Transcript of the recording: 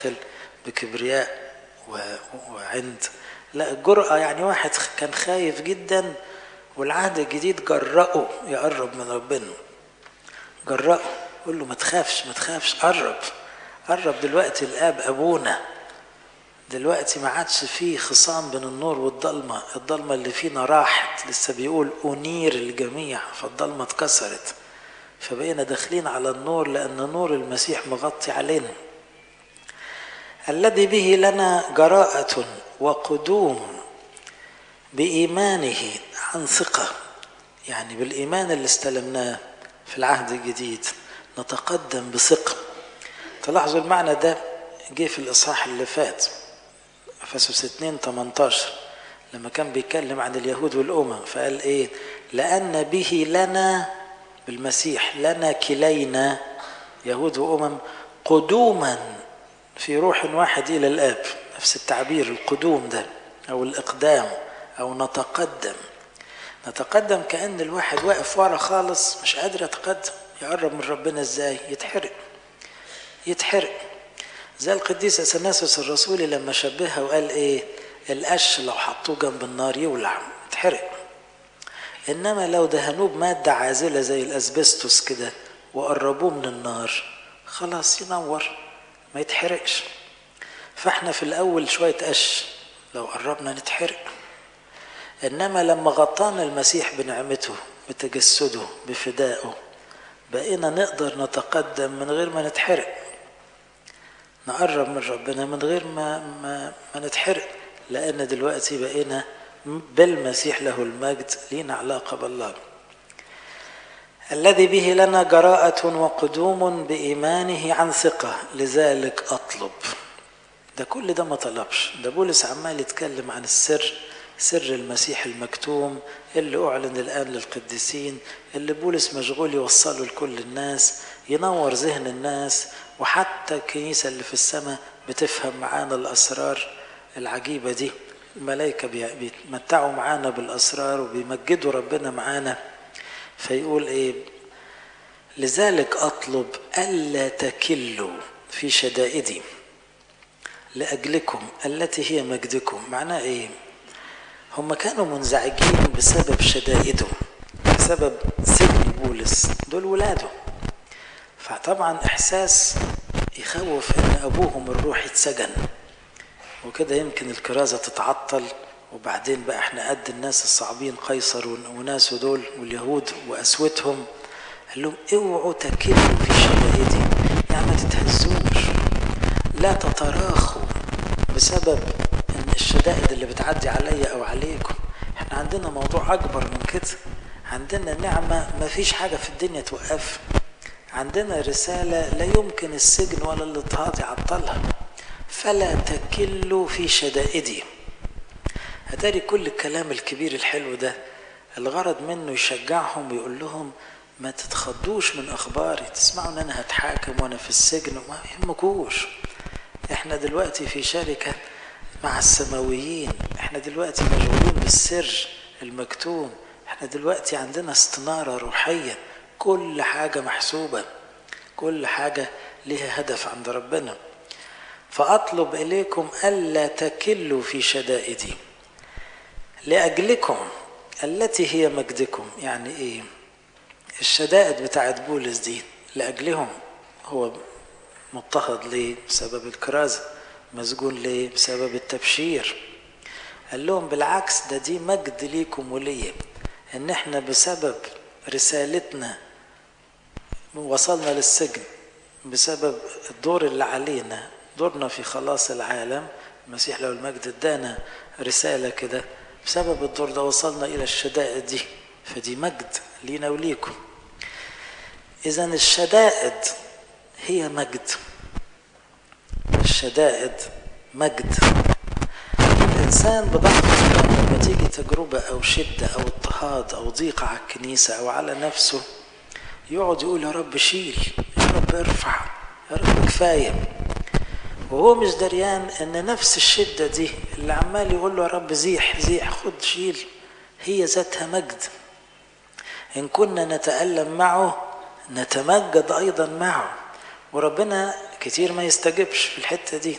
بكبرياء وعند لا الجرأة يعني واحد كان خايف جدا والعهد الجديد جرأه يقرب من ربنا جرأه قول له ما تخافش ما تخافش قرب قرب دلوقتي الاب ابونا دلوقتي ما عادش فيه خصام بين النور والضلمه الضلمه اللي فينا راحت لسه بيقول انير الجميع فالضلمه اتكسرت فبقينا داخلين على النور لان نور المسيح مغطي علينا الذي به لنا جراءه وقدوم بايمانه عن ثقه يعني بالايمان اللي استلمناه في العهد الجديد نتقدم بثقه تلاحظوا المعنى ده جه في الاصحاح اللي فات افسس 2 18 لما كان بيتكلم عن اليهود والامم فقال ايه لان به لنا بالمسيح لنا كلينا يهود وامم قدوما في روح واحد الى الاب نفس التعبير القدوم ده او الاقدام او نتقدم نتقدم كان الواحد واقف ورا خالص مش قادر يتقدم يقرب من ربنا ازاي يتحرق يتحرق زي القديس اثناسوس الرسولي لما شبهها وقال ايه القش لو حطوه جنب النار يولع يتحرق انما لو دهنوه بماده عازله زي الاسبستوس كده وقربوه من النار خلاص ينور ما يتحرقش فاحنا في الاول شويه قش لو قربنا نتحرق انما لما غطانا المسيح بنعمته بتجسده بفدائه بقينا نقدر نتقدم من غير ما نتحرق نقرب من ربنا من غير ما ما, ما نتحرق لان دلوقتي بقينا بالمسيح له المجد لينا علاقه بالله الذي به لنا جراءة وقدوم بإيمانه عن ثقة لذلك أطلب ده كل ده ما طلبش ده بولس عمال يتكلم عن السر سر المسيح المكتوم اللي أعلن الآن للقديسين اللي بولس مشغول يوصله لكل الناس ينور ذهن الناس وحتى الكنيسة اللي في السماء بتفهم معانا الأسرار العجيبة دي الملائكة بيتمتعوا معانا بالأسرار وبيمجدوا ربنا معانا فيقول إيه لذلك أطلب ألا تكلوا في شدائدي لأجلكم التي هي مجدكم معناه إيه هم كانوا منزعجين بسبب شدائدهم بسبب سجن بولس دول ولاده فطبعا احساس يخوف ان ابوهم الروح اتسجن وكده يمكن الكرازه تتعطل وبعدين بقى احنا قد الناس الصعبين قيصر وناسه دول واليهود واسوتهم قال لهم اوعوا تكلوا في شدائدي يعني ما تتهزوش لا تتراخوا بسبب ان الشدائد اللي بتعدي عليا او عليكم احنا عندنا موضوع اكبر من كده عندنا نعمه ما فيش حاجه في الدنيا توقفها عندنا رسالة لا يمكن السجن ولا الاضطهاد يعطلها فلا تكلوا في شدائدي هتاري كل الكلام الكبير الحلو ده الغرض منه يشجعهم ويقول لهم ما تتخضوش من اخباري تسمعوا ان انا هتحاكم وانا في السجن وما يهمكوش احنا دلوقتي في شركة مع السماويين احنا دلوقتي مشغولين بالسر المكتوم احنا دلوقتي عندنا استنارة روحية كل حاجة محسوبة كل حاجة لها هدف عند ربنا فأطلب إليكم ألا تكلوا في شدائدي لأجلكم التي هي مجدكم يعني إيه الشدائد بتاعت بولس دي لأجلهم هو مضطهد ليه بسبب الكرازة مسجون ليه بسبب التبشير قال لهم بالعكس ده دي مجد ليكم وليا ان احنا بسبب رسالتنا وصلنا للسجن بسبب الدور اللي علينا دورنا في خلاص العالم المسيح له المجد ادانا رساله كده بسبب الدور ده وصلنا الى الشدائد دي فدي مجد لينا وليكم اذا الشدائد هي مجد الشدائد مجد الانسان بضعف لما تيجي تجربه او شده او اضطهاد او ضيق على الكنيسه او على نفسه يقعد يقول يا رب شيل يا رب ارفع يا رب كفايه وهو مش دريان ان نفس الشده دي اللي عمال يقول له يا رب زيح زيح خد شيل هي ذاتها مجد ان كنا نتالم معه نتمجد ايضا معه وربنا كتير ما يستجبش في الحتة دي